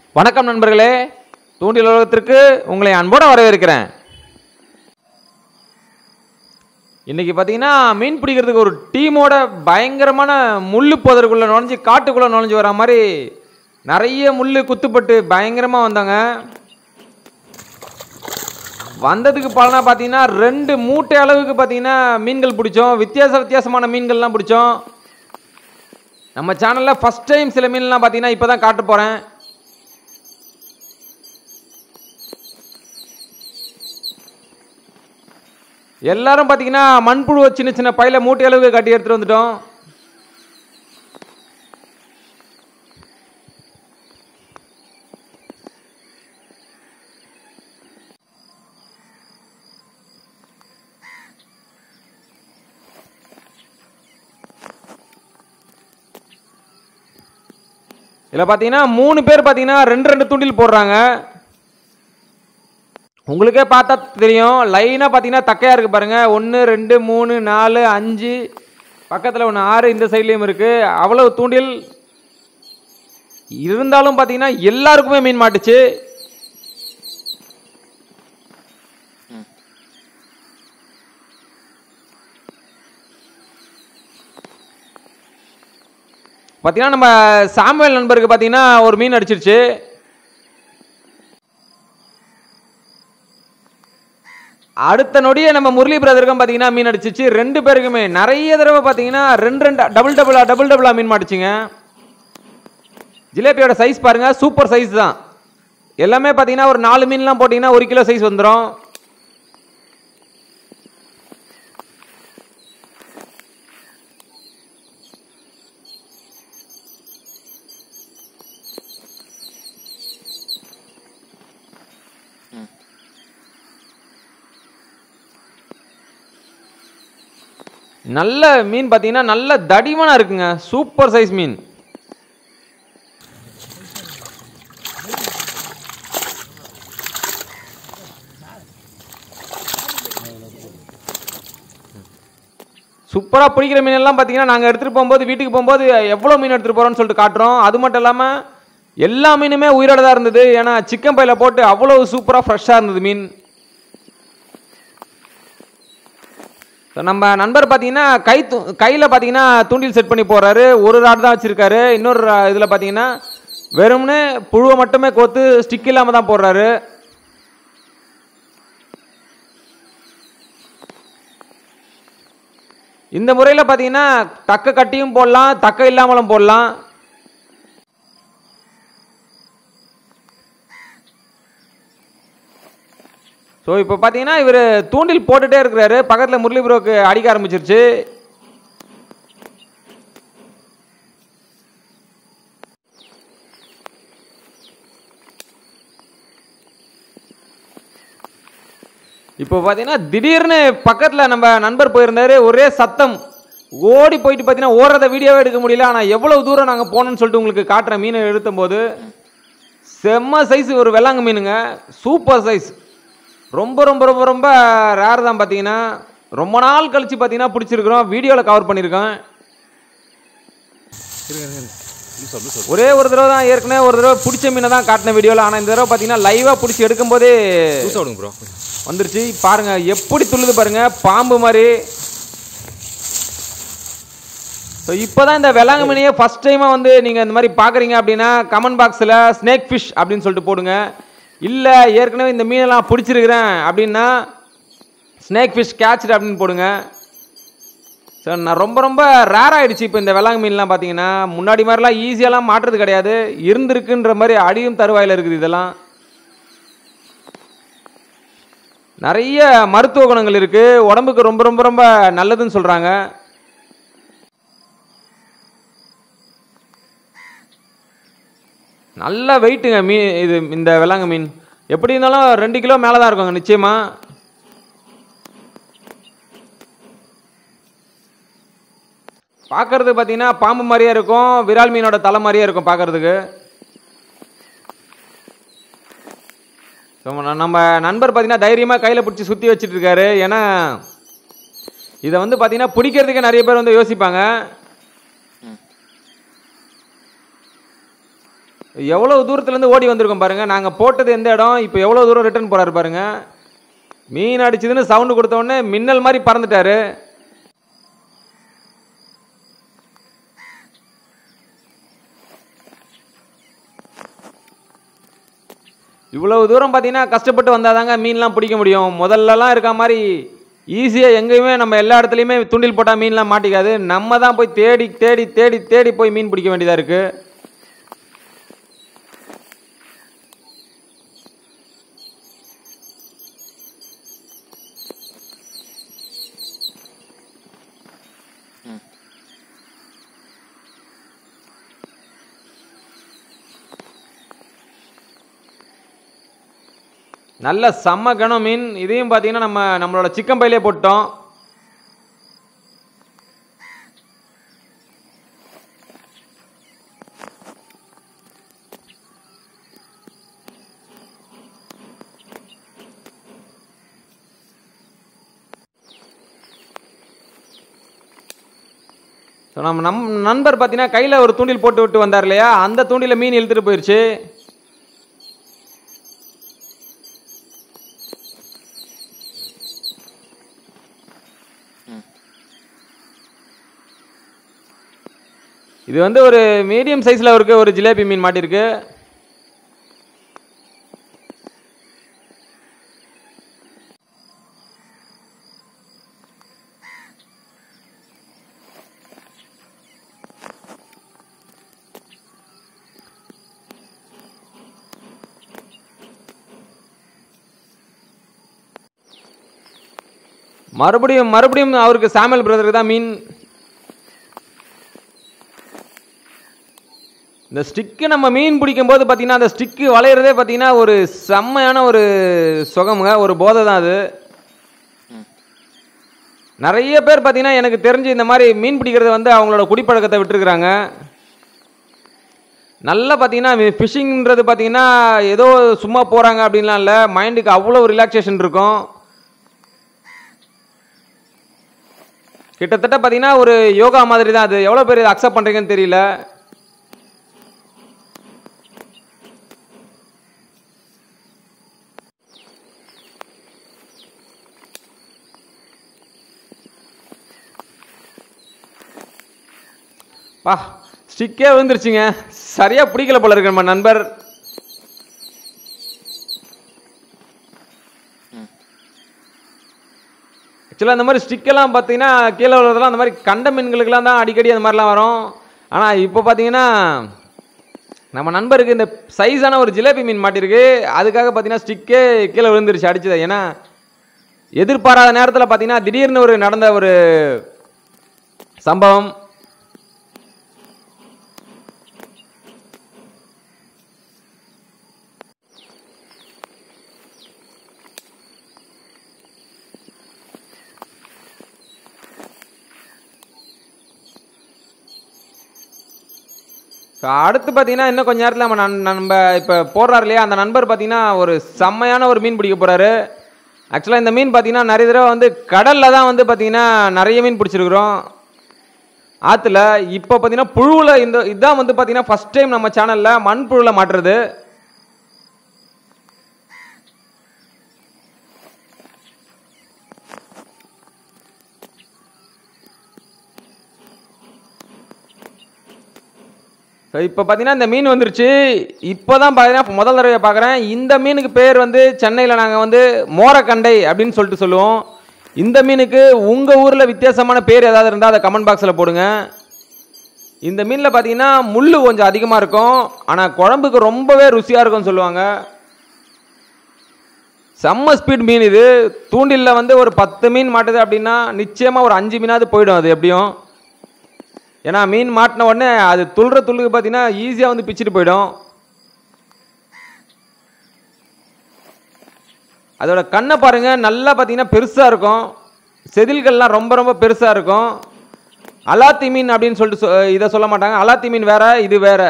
வணக்கம் நண்பர்களே தூண்டில் உலகத்திற்கு உங்களை அன்போட வரவேற்கிறேன் இன்னைக்கு பார்த்தீங்கன்னா மீன் பிடிக்கிறதுக்கு ஒரு டீமோட பயங்கரமான முள்ளு புதருக்குள்ள நுழைஞ்சு காட்டுக்குள்ள நுழைஞ்சு வர மாதிரி நிறைய முள்ளு குத்துப்பட்டு பயங்கரமாக வந்தாங்க வந்ததுக்கு பலனா பார்த்தீங்கன்னா ரெண்டு மூட்டை அளவுக்கு பார்த்தீங்கன்னா மீன்கள் பிடிச்சோம் வித்தியாச வித்தியாசமான மீன்கள்லாம் பிடிச்சோம் நம்ம சேனலில் ஃபஸ்ட் டைம் சில மீன்லாம் பார்த்தீங்கன்னா இப்போ தான் காட்ட போகிறேன் எல்லாரும் பார்த்தீங்கன்னா மண்புழு சின்ன சின்ன பையில மூட்டை அளவுக்கு கட்டி எடுத்துட்டு வந்துட்டோம் இதில் பார்த்தீங்கன்னா மூணு பேர் பார்த்தீங்கன்னா ரெண்டு ரெண்டு தூண்டில் போடுறாங்க உங்களுக்கே பார்த்தா தெரியும் லைனாக பார்த்தீங்கன்னா தக்கையாக இருக்குது பாருங்கள் ஒன்று ரெண்டு மூணு நாலு அஞ்சு பக்கத்தில் ஒன்று ஆறு இந்த சைட்லேயும் இருக்குது அவ்வளவு தூண்டில் இருந்தாலும் பார்த்தீங்கன்னா எல்லாருக்குமே மீன் மாட்டுச்சு பார்த்தீங்கன்னா நம்ம சாமுவேல் நண்பருக்கு பார்த்தீங்கன்னா ஒரு மீன் அடிச்சிருச்சு அடுத்த நொடியே நம்ம முரளி பிரதருக்கும் பார்த்தீங்கன்னா மீன் அடிச்சிச்சு ரெண்டு பேருக்குமே நிறைய தடவை பார்த்தீங்கன்னா ரெண்டு ரெண்டு டபுள் டபுளா டபுள் டபுளா மீன் மாட்டுச்சுங்க ஜிலேபியோட சைஸ் பாருங்க சூப்பர் சைஸ் தான் எல்லாமே பார்த்தீங்கன்னா ஒரு நாலு மீன்லாம் போட்டிங்கன்னா ஒரு கிலோ சைஸ் வந்துடும் நல்ல மீன் பார்த்தீங்கன்னா நல்ல தடிமனா இருக்குங்க சூப்பர் சைஸ் மீன் சூப்பராக பிடிக்கிற மீன் எல்லாம் பார்த்தீங்கன்னா நாங்கள் எடுத்துகிட்டு போகும்போது வீட்டுக்கு போகும்போது எவ்வளோ மீன் எடுத்துகிட்டு போகிறோம்னு சொல்லிட்டு காட்டுறோம் அது மட்டும் இல்லாமல் எல்லா மீனுமே உயிரோட தான் இருந்தது ஏன்னா சிக்கன் பையில போட்டு அவ்வளோ சூப்பராக ஃப்ரெஷ்ஷாக இருந்தது மீன் So, நம்ம நண்பர் பார்த்தீங்கன்னா கை கையில் பார்த்தீங்கன்னா தூண்டில் செட் பண்ணி போறாரு ஒரு ராட் தான் வச்சிருக்காரு இன்னொரு இதில் பார்த்தீங்கன்னா வெறும்னு புழுவை மட்டுமே கோத்து ஸ்டிக் இல்லாமல் தான் போடுறாரு இந்த முறையில் பார்த்தீங்கன்னா தக்க கட்டியும் போடலாம் தக்க இல்லாமலும் போடலாம் ஸோ இப்போ பார்த்தீங்கன்னா இவர் தூண்டில் போட்டுட்டே இருக்கிறாரு பக்கத்தில் முரளி ப்ரோக்கு அடிக்க ஆரம்பிச்சிருச்சு இப்போ பார்த்தீங்கன்னா திடீர்னு பக்கத்தில் நம்ம நண்பர் போயிருந்தாரு ஒரே சத்தம் ஓடி போயிட்டு பார்த்தீங்கன்னா ஓடுறத வீடியோவே எடுக்க முடியல ஆனால் எவ்வளவு தூரம் நாங்கள் போனோம்னு சொல்லிட்டு உங்களுக்கு காட்டுற மீனை எடுத்தும் போது செம்ம சைஸ் ஒரு வெள்ளாங்க மீனுங்க சூப்பர் சைஸ் ரொம்ப ரொம்ப ரொம்ப ரொம்ப ரேர் தான் பார்த்தீங்கன்னா ரொம்ப நாள் கழிச்சு பார்த்தீங்கன்னா பிடிச்சிருக்கிறோம் வீடியோவில் கவர் பண்ணியிருக்கோம் ஒரே ஒரு தடவை தான் ஏற்கனவே ஒரு தடவை பிடிச்ச மீனை தான் காட்டின வீடியோவில் ஆனால் இந்த தடவை பார்த்தீங்கன்னா லைவாக பிடிச்சி எடுக்கும்போதே புதுசாக விடுங்க ப்ரோ வந்துருச்சு பாருங்க எப்படி துள்ளுது பாருங்க பாம்பு மாதிரி ஸோ இப்போ தான் இந்த வெள்ளாங்க மீனையே ஃபஸ்ட் டைமாக வந்து நீங்கள் இந்த மாதிரி பார்க்குறீங்க அப்படின்னா கமெண்ட் பாக்ஸில் ஸ்னேக் ஃபிஷ் அப்படின்னு சொல்லிட்டு போடுங்க இல்லை ஏற்கனவே இந்த மீனெல்லாம் பிடிச்சிருக்கிறேன் அப்படின்னா ஸ்னேக் ஃபிஷ் கேட்ச்டு அப்படின்னு போடுங்க ஸோ நான் ரொம்ப ரொம்ப ரேர் ஆயிடுச்சு இப்போ இந்த வெள்ளாங்க மீன்லாம் பார்த்தீங்கன்னா முன்னாடி மாதிரிலாம் ஈஸியாலாம் மாட்டுறது கிடையாது இருந்திருக்குன்ற மாதிரி அடியும் தருவாயில் இருக்குது இதெல்லாம் நிறைய மருத்துவ குணங்கள் இருக்கு உடம்புக்கு ரொம்ப ரொம்ப ரொம்ப நல்லதுன்னு சொல்றாங்க நல்ல வெயிட்டுங்க மீன் இது இந்த வெள்ளாங்க மீன் எப்படி இருந்தாலும் ரெண்டு கிலோ மேலே தான் இருக்குங்க நிச்சயமா பார்க்கறது பார்த்தீங்கன்னா பாம்பு மாதிரியே இருக்கும் விரால் மீனோட தலை மாதிரியே இருக்கும் பார்க்கறதுக்கு So, நம்ம- நம்ம நண்பர் பார்த்தீங்கன்னா தைரியமாக கையில் பிடிச்சி சுற்றி வச்சுட்டு இருக்காரு ஏன்னா இதை வந்து பார்த்தீங்கன்னா பிடிக்கிறதுக்கு நிறைய பேர் வந்து யோசிப்பாங்க எவ்வளோ தூரத்துலேருந்து ஓடி வந்திருக்கோம் பாருங்க நாங்கள் போட்டது எந்த இடம் இப்போ எவ்வளோ தூரம் ரிட்டர்ன் போறாரு பாருங்க மீன் அடிச்சதுன்னு சவுண்டு கொடுத்த உடனே மின்னல் மாதிரி பறந்துட்டாரு இவ்வளவு தூரம் பார்த்தீங்கன்னா கஷ்டப்பட்டு வந்தாதாங்க மீன்லாம் பிடிக்க முடியும் முதல்லலாம் இருக்க மாதிரி ஈஸியாக எங்கேயுமே நம்ம எல்லா இடத்துலையுமே தூண்டில் போட்டால் மீன்லாம் மாட்டிக்காது நம்ம தான் போய் தேடி தேடி தேடி தேடி போய் மீன் பிடிக்க வேண்டியதாக இருக்குது நல்ல செம்ம கனம் மீன் இதையும் பார்த்தீங்கன்னா நம்ம நம்மளோட சிக்கன் பையிலே போட்டோம் ஸோ நம்ம நம் நண்பர் பார்த்தீங்கன்னா கையில் ஒரு தூண்டில் போட்டு விட்டு வந்தார் இல்லையா அந்த தூண்டில மீன் இழுத்துட்டு போயிடுச்சு இது வந்து ஒரு மீடியம் சைஸில் இருக்க ஒரு ஜிலேபி மீன் மாட்டிருக்கு மறுபடியும் மறுபடியும் அவருக்கு சாமுவல் பிரதருக்கு தான் மீன் இந்த ஸ்டிக்கு நம்ம மீன் பிடிக்கும் போது பார்த்தீங்கன்னா அந்த ஸ்டிக்கு வளையிறதே பார்த்தீங்கன்னா ஒரு செம்மையான ஒரு சுகமுங்க ஒரு போதை தான் அது நிறைய பேர் பார்த்தீங்கன்னா எனக்கு தெரிஞ்சு இந்த மாதிரி மீன் பிடிக்கிறது வந்து அவங்களோட குடிப்பழக்கத்தை விட்டுருக்குறாங்க நல்லா பார்த்தீங்கன்னா ஃபிஷிங்ன்றது பார்த்தீங்கன்னா ஏதோ சும்மா போகிறாங்க அப்படின்லாம் இல்லை மைண்டுக்கு அவ்வளோ ரிலாக்ஸேஷன் இருக்கும் கிட்டத்தட்ட பார்த்தீங்கன்னா ஒரு யோகா மாதிரி தான் அது எவ்வளோ பேர் இதை அக்செப்ட் பண்ணுறீங்கன்னு தெரியல பா ஸ்டிக்கே விழுந்துருச்சுங்க சரியா பிடிக்கல போல இருக்கு நம்ம நண்பர் ஆக்சுவலாக அந்த மாதிரி ஸ்டிக்கெல்லாம் பார்த்தீங்கன்னா கீழே விழுறதெல்லாம் அந்த மாதிரி கண்ட மீன்களுக்கெல்லாம் தான் அடிக்கடி அந்த மாதிரிலாம் வரும் ஆனால் இப்போ பார்த்தீங்கன்னா நம்ம நண்பருக்கு இந்த சைஸான ஒரு ஜிலேபி மீன் மாட்டிருக்கு அதுக்காக பார்த்தீங்கன்னா ஸ்டிக்கே கீழே விழுந்துருச்சு அடிச்சது ஏன்னா எதிர்பாராத நேரத்தில் பார்த்தீங்கன்னா திடீர்னு ஒரு நடந்த ஒரு சம்பவம் So, அடுத்து பார்த்தீங்கன்னா இன்னும் கொஞ்ச நேரத்தில் நம்ம நண்- நம்ம இப்போ போடுறாரு இல்லையா அந்த நண்பர் பார்த்தீங்கன்னா ஒரு செம்மையான ஒரு மீன் பிடிக்க போறாரு ஆக்சுவலாக இந்த மீன் பார்த்தீங்கன்னா நிறைய தடவை வந்து கடலில் தான் வந்து பார்த்தீங்கன்னா நிறைய மீன் பிடிச்சிருக்கிறோம் ஆற்றுல இப்போ பார்த்தீங்கன்னா புழுவில் இந்த இதுதான் வந்து பார்த்தீங்கன்னா ஃபர்ஸ்ட் டைம் நம்ம சேனலில் மண் புழுவில் மாட்டுறது ஸோ இப்போ பார்த்தீங்கன்னா இந்த மீன் வந்துருச்சு இப்போ தான் பார்த்தீங்கன்னா முதல் தடவை பார்க்குறேன் இந்த மீனுக்கு பேர் வந்து சென்னையில் நாங்கள் வந்து மோரக்கண்டை அப்படின்னு சொல்லிட்டு சொல்லுவோம் இந்த மீனுக்கு உங்கள் ஊரில் வித்தியாசமான பேர் ஏதாவது இருந்தால் அதை கமெண்ட் பாக்ஸில் போடுங்க இந்த மீனில் பார்த்தீங்கன்னா முள் கொஞ்சம் அதிகமாக இருக்கும் ஆனால் குழம்புக்கு ரொம்பவே ருசியாக இருக்கும்னு சொல்லுவாங்க செம்ம ஸ்பீட் மீன் இது தூண்டில்ல வந்து ஒரு பத்து மீன் மாட்டுது அப்படின்னா நிச்சயமாக ஒரு அஞ்சு மீனாவது போயிடும் அது எப்படியும் ஏன்னா மீன் மாட்டின உடனே அது துள்ளுற துள்ளுக்கு பார்த்தீங்கன்னா ஈஸியாக வந்து பிச்சுட்டு போயிடும் அதோட கண்ணை பாருங்க நல்லா பார்த்தீங்கன்னா பெருசாக இருக்கும் செதில்கள்லாம் ரொம்ப ரொம்ப பெருசாக இருக்கும் அலாத்தி மீன் அப்படின்னு சொல்லிட்டு சொ- இதை சொல்ல மாட்டாங்க அலாத்தி மீன் வேற இது வேற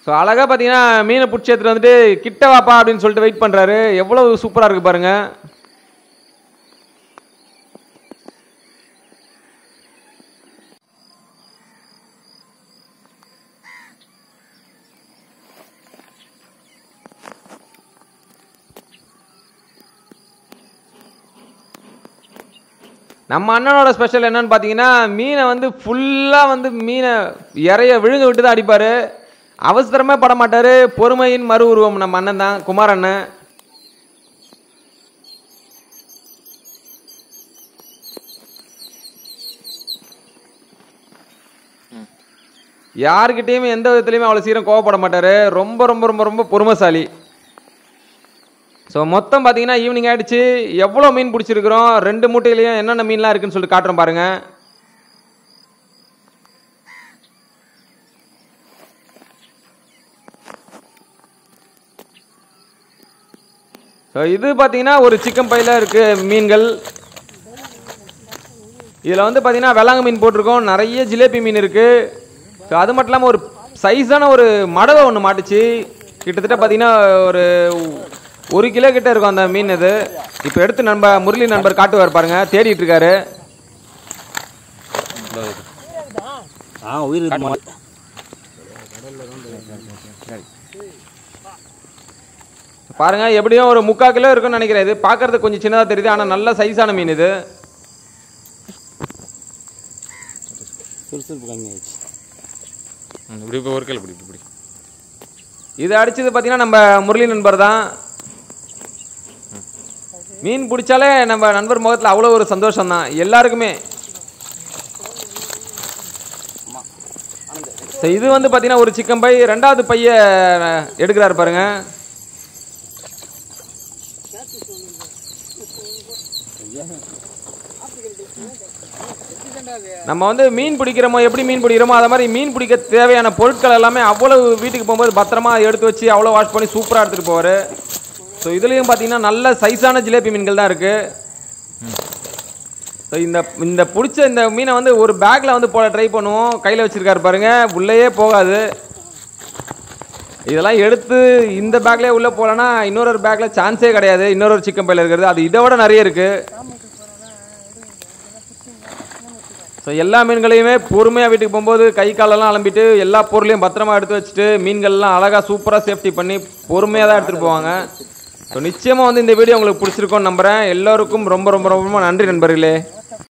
ஸோ அழகாக பார்த்தீங்கன்னா மீனை பிடிச்சி எடுத்துட்டு வந்துட்டு கிட்ட வாப்பா அப்படின்னு சொல்லிட்டு வெயிட் பண்ணுறாரு எவ்வளோ சூப்பராக இருக்கு பாருங்க நம்ம அண்ணனோட ஸ்பெஷல் என்னன்னு பார்த்தீங்கன்னா மீனை வந்து ஃபுல்லாக வந்து மீனை இறைய விழுங்க விட்டு தான் அடிப்பார் அவசரமே பட மாட்டார் பொறுமையின் மறு உருவம் நம்ம அண்ணன் தான் குமார் அண்ணன் யாருக்கிட்டேயுமே எந்த விதத்துலையுமே அவ்வளோ சீக்கிரம் கோவப்பட மாட்டார் ரொம்ப ரொம்ப ரொம்ப ரொம்ப பொறுமைசாலி ஸோ மொத்தம் பார்த்தீங்கன்னா ஈவினிங் ஆயிடுச்சு எவ்வளோ மீன் பிடிச்சிருக்கிறோம் ரெண்டு மூட்டையிலையும் என்னென்ன மீன்லாம் இருக்குன்னு சொல்லிட்டு காட்டுறோம் பாருங்க ஸோ இது பார்த்தீங்கன்னா ஒரு சிக்கன் பையில் இருக்கு மீன்கள் இதில் வந்து பார்த்தீங்கன்னா வெள்ளாங்க மீன் போட்டிருக்கோம் நிறைய ஜிலேபி மீன் இருக்கு ஸோ அது மட்டும் இல்லாமல் ஒரு சைஸான ஒரு மடவை ஒன்று மாட்டுச்சு கிட்டத்தட்ட பார்த்தீங்கன்னா ஒரு ஒரு கிலோ கிட்ட இருக்கும் அந்த மீன் இது இப்போ எடுத்து நண்ப முரளி நண்பர் காட்டுவார் பாருங்க தேடிட்டு இருக்காரு ஆ உயிர் இருக்குமா பாருங்க எப்படியும் ஒரு முக்கால் கிலோ இருக்கும்னு நினைக்கிறேன் இது பார்க்கறதுக்கு கொஞ்சம் சின்னதாக தெரியுது ஆனால் நல்ல சைஸான மீன் இது சுறுசுறுப்பு கம்மியாயிடுச்சு இப்படி இப்போ ஒரு கையில் இப்படி இப்படி இது அடிச்சது பார்த்தீங்கன்னா நம்ம முரளி நண்பர் தான் மீன் பிடிச்சாலே நம்ம நண்பர் முகத்தில் அவ்வளோ ஒரு சந்தோஷம் தான் எல்லாருக்குமே So, இது வந்து பார்த்தீங்கன்னா ஒரு சிக்கன் பை ரெண்டாவது பைய எடுக்கிறாரு பாருங்க நம்ம வந்து மீன் பிடிக்கிறோமோ எப்படி மீன் பிடிக்கிறோமோ அதை மாதிரி மீன் பிடிக்க தேவையான பொருட்கள் எல்லாமே அவ்வளவு வீட்டுக்கு போகும்போது பத்திரமா எடுத்து வச்சு அவ்வளோ வாஷ் பண்ணி சூப்பராக எடுத்துகிட்டு போவார் ஸோ இதுலேயும் பார்த்தீங்கன்னா நல்ல சைஸான ஜிலேபி மீன்கள் தான் இருக்குது ஸோ இந்த இந்த பிடிச்ச இந்த மீனை வந்து ஒரு பேக்கில் வந்து போட ட்ரை பண்ணுவோம் கையில் வச்சுருக்காரு பாருங்க உள்ளேயே போகாது இதெல்லாம் எடுத்து இந்த பேக்லேயே உள்ளே போகலன்னா இன்னொரு ஒரு பேக்கில் சான்ஸே கிடையாது இன்னொரு ஒரு சிக்கன் பையில் இருக்கிறது அது இதை விட நிறைய இருக்குது ஸோ எல்லா மீன்களையுமே பொறுமையாக வீட்டுக்கு போகும்போது கை காலெல்லாம் அலம்பிட்டு எல்லா பொருளையும் பத்திரமா எடுத்து வச்சுட்டு மீன்கள்லாம் அழகாக சூப்பராக சேஃப்டி பண்ணி பொறுமையாக தான் எடுத்துகிட்டு போவாங்க ஸோ நிச்சயமாக வந்து இந்த வீடியோ உங்களுக்கு பிடிச்சிருக்கோன்னு நம்புகிறேன் எல்லோருக்கும் ரொம்ப ரொம்ப ரொம்ப நன்றி நண்பர்களே